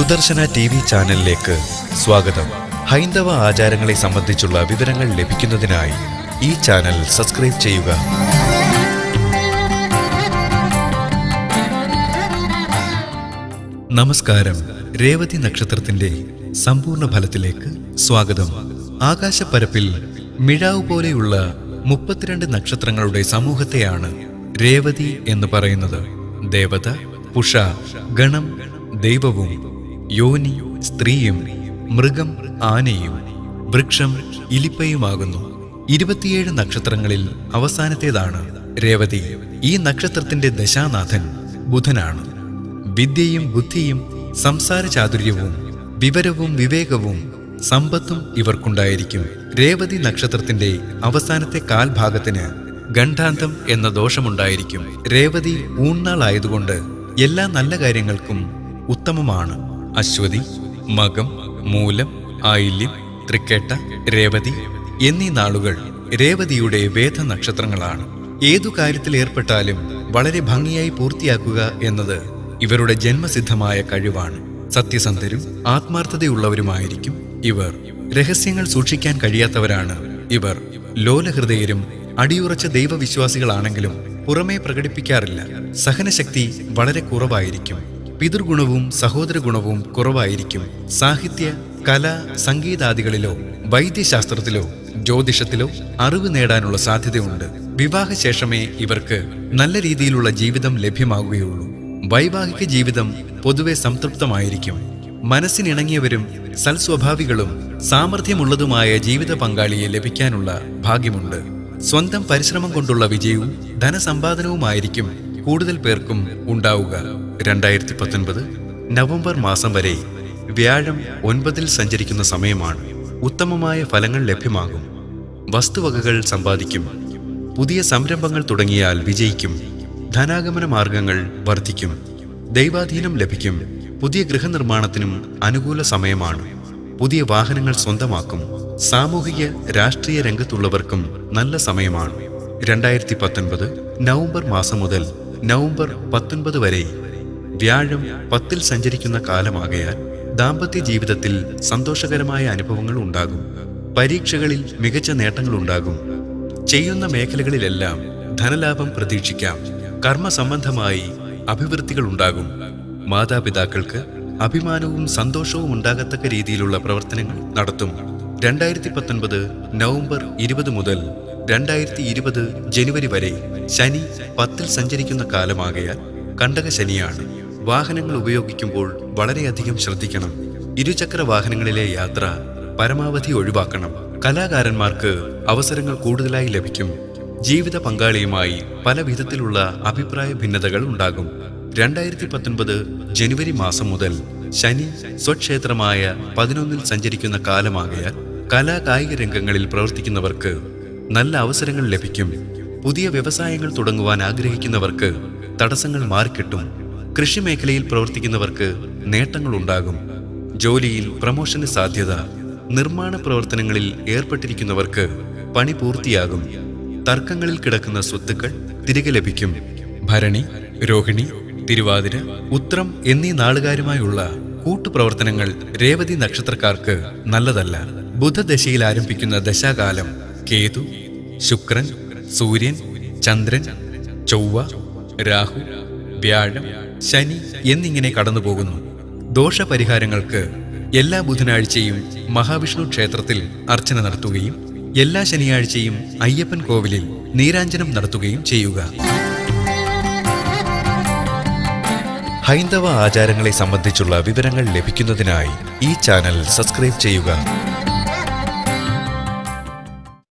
Sudarshana T V ചാനലിലേക്ക് സ്വാഗതം ഹൈന്ദവ ആചാരങ്ങളെ സംബന്ധിച്ചുള്ള വിവരങ്ങൾ ലഭിക്കുന്നതിനായി ഈ ചാനൽ സബ്സ്ക്രൈബ് ചെയ്യുക നമസ്കാരം രേവതി നക്ഷത്രത്തിന്റെ സമ്പൂർണ്ണ ഫലത്തിലേക്ക് സ്വാഗതം ആകാശപ്പരപ്പിൽ മിഴാവ് പോലെയുള്ള മുപ്പത്തിരണ്ട് നക്ഷത്രങ്ങളുടെ സമൂഹത്തെയാണ് രേവതി എന്ന് പറയുന്നത് ദേവത പുഷ ഗണം ദൈവവും യോനി സ്ത്രീയും മൃഗം ആനയും വൃക്ഷം ഇലിപ്പയുമാകുന്നു ഇരുപത്തിയേഴ് നക്ഷത്രങ്ങളിൽ അവസാനത്തേതാണ് രേവതി ഈ നക്ഷത്രത്തിന്റെ ദശാനാഥൻ ബുധനാണ് വിദ്യയും ബുദ്ധിയും സംസാര ചാതുര്യവും വിവരവും വിവേകവും സമ്പത്തും ഇവർക്കുണ്ടായിരിക്കും രേവതി നക്ഷത്രത്തിന്റെ അവസാനത്തെ കാൽഭാഗത്തിന് ഗണ്ഡാന്തം എന്ന ദോഷമുണ്ടായിരിക്കും രേവതി ഊന്നാളായതുകൊണ്ട് എല്ലാ നല്ല കാര്യങ്ങൾക്കും ഉത്തമമാണ് അശ്വതി മകം മൂലം ആയില്യം തൃക്കേട്ട രേവതി എന്നീ നാളുകൾ രേവതിയുടെ വേദ നക്ഷത്രങ്ങളാണ് ഏതു കാര്യത്തിൽ ഏർപ്പെട്ടാലും വളരെ ഭംഗിയായി പൂർത്തിയാക്കുക എന്നത് ഇവരുടെ ജന്മസിദ്ധമായ കഴിവാണ് സത്യസന്ധരും ആത്മാർത്ഥതയുള്ളവരുമായിരിക്കും ഇവർ രഹസ്യങ്ങൾ സൂക്ഷിക്കാൻ കഴിയാത്തവരാണ് ഇവർ ലോലഹൃദയരും അടിയുറച്ച ദൈവവിശ്വാസികളാണെങ്കിലും പുറമേ പ്രകടിപ്പിക്കാറില്ല സഹനശക്തി വളരെ കുറവായിരിക്കും പിതൃഗുണവും സഹോദര ഗുണവും കുറവായിരിക്കും സാഹിത്യ കല സംഗീതാദികളിലോ വൈദ്യശാസ്ത്രത്തിലോ ജ്യോതിഷത്തിലോ അറിവ് നേടാനുള്ള സാധ്യതയുണ്ട് വിവാഹശേഷമേ ഇവർക്ക് നല്ല രീതിയിലുള്ള ജീവിതം ലഭ്യമാകുകയുള്ളൂ വൈവാഹിക ജീവിതം പൊതുവെ സംതൃപ്തമായിരിക്കും മനസ്സിനിണങ്ങിയവരും സൽസ്വഭാവികളും സാമർഥ്യമുള്ളതുമായ ജീവിത പങ്കാളിയെ ലഭിക്കാനുള്ള ഭാഗ്യമുണ്ട് സ്വന്തം പരിശ്രമം കൊണ്ടുള്ള വിജയവും ധനസമ്പാദനവുമായിരിക്കും കൂടുതൽ പേർക്കും ഉണ്ടാവുക രണ്ടായിരത്തി പത്തൊൻപത് നവംബർ മാസം വരെ വ്യാഴം ഒൻപതിൽ സഞ്ചരിക്കുന്ന സമയമാണ് ഉത്തമമായ ഫലങ്ങൾ ലഭ്യമാകും വസ്തുവകകൾ സമ്പാദിക്കും പുതിയ സംരംഭങ്ങൾ തുടങ്ങിയാൽ വിജയിക്കും ധനാഗമന മാർഗങ്ങൾ വർദ്ധിക്കും ദൈവാധീനം ലഭിക്കും പുതിയ ഗൃഹനിർമ്മാണത്തിനും അനുകൂല സമയമാണ് പുതിയ വാഹനങ്ങൾ സ്വന്തമാക്കും സാമൂഹിക രാഷ്ട്രീയ രംഗത്തുള്ളവർക്കും നല്ല സമയമാണ് രണ്ടായിരത്തി പത്തൊൻപത് നവംബർ മാസം മുതൽ നവംബർ പത്തൊൻപത് വരെ വ്യാഴം പത്തിൽ സഞ്ചരിക്കുന്ന കാലമാകയാൽ ദാമ്പത്യ ജീവിതത്തിൽ സന്തോഷകരമായ അനുഭവങ്ങൾ ഉണ്ടാകും പരീക്ഷകളിൽ മികച്ച നേട്ടങ്ങൾ ഉണ്ടാകും ചെയ്യുന്ന മേഖലകളിലെല്ലാം ധനലാഭം പ്രതീക്ഷിക്കാം കർമ്മസംബന്ധമായി അഭിവൃദ്ധികൾ ഉണ്ടാകും മാതാപിതാക്കൾക്ക് അഭിമാനവും സന്തോഷവും ഉണ്ടാകത്തക്ക രീതിയിലുള്ള പ്രവർത്തനങ്ങൾ നടത്തും രണ്ടായിരത്തി പത്തൊൻപത് നവംബർ ഇരുപത് മുതൽ രണ്ടായിരത്തി ഇരുപത് ജനുവരി വരെ ശനി പത്തിൽ സഞ്ചരിക്കുന്ന കാലമാകയാൽ കണ്ടക ശനിയാണ് വാഹനങ്ങൾ ഉപയോഗിക്കുമ്പോൾ വളരെയധികം ശ്രദ്ധിക്കണം ഇരുചക്ര വാഹനങ്ങളിലെ യാത്ര പരമാവധി ഒഴിവാക്കണം കലാകാരന്മാർക്ക് അവസരങ്ങൾ കൂടുതലായി ലഭിക്കും ജീവിത പങ്കാളിയുമായി പല വിധത്തിലുള്ള അഭിപ്രായ ഭിന്നതകൾ ഉണ്ടാകും രണ്ടായിരത്തി പത്തൊൻപത് ജനുവരി മാസം മുതൽ ശനി സ്വക്ഷേത്രമായ പതിനൊന്നിൽ സഞ്ചരിക്കുന്ന കാലമാകയാൽ കലാ കായിക രംഗങ്ങളിൽ പ്രവർത്തിക്കുന്നവർക്ക് നല്ല അവസരങ്ങൾ ലഭിക്കും പുതിയ വ്യവസായങ്ങൾ തുടങ്ങുവാൻ ആഗ്രഹിക്കുന്നവർക്ക് തടസ്സങ്ങൾ മാറിക്കിട്ടും കൃഷി മേഖലയിൽ പ്രവർത്തിക്കുന്നവർക്ക് നേട്ടങ്ങൾ ഉണ്ടാകും ജോലിയിൽ പ്രമോഷന് സാധ്യത നിർമ്മാണ പ്രവർത്തനങ്ങളിൽ ഏർപ്പെട്ടിരിക്കുന്നവർക്ക് പണി പൂർത്തിയാകും തർക്കങ്ങളിൽ കിടക്കുന്ന സ്വത്തുക്കൾ തിരികെ ലഭിക്കും ഭരണി രോഹിണി തിരുവാതിര ഉത്രം എന്നീ നാളുകാരുമായുള്ള കൂട്ടുപ്രവർത്തനങ്ങൾ രേവതി നക്ഷത്രക്കാർക്ക് നല്ലതല്ല ബുധദശയിൽ ആരംഭിക്കുന്ന ദശാകാലം കേതു ശുക്രൻ സൂര്യൻ ചന്ദ്രൻ ചൊവ്വ രാഹു വ്യാഴം ശനി എന്നിങ്ങനെ കടന്നുപോകുന്നു ദോഷപരിഹാരങ്ങൾക്ക് എല്ലാ ബുധനാഴ്ചയും മഹാവിഷ്ണു ക്ഷേത്രത്തിൽ അർച്ചന നടത്തുകയും എല്ലാ ശനിയാഴ്ചയും അയ്യപ്പൻ കോവിലിൽ നീരാഞ്ജനം നടത്തുകയും ചെയ്യുക ഹൈന്ദവ ആചാരങ്ങളെ സംബന്ധിച്ചുള്ള വിവരങ്ങൾ ലഭിക്കുന്നതിനായി ഈ ചാനൽ സബ്സ്ക്രൈബ് ചെയ്യുക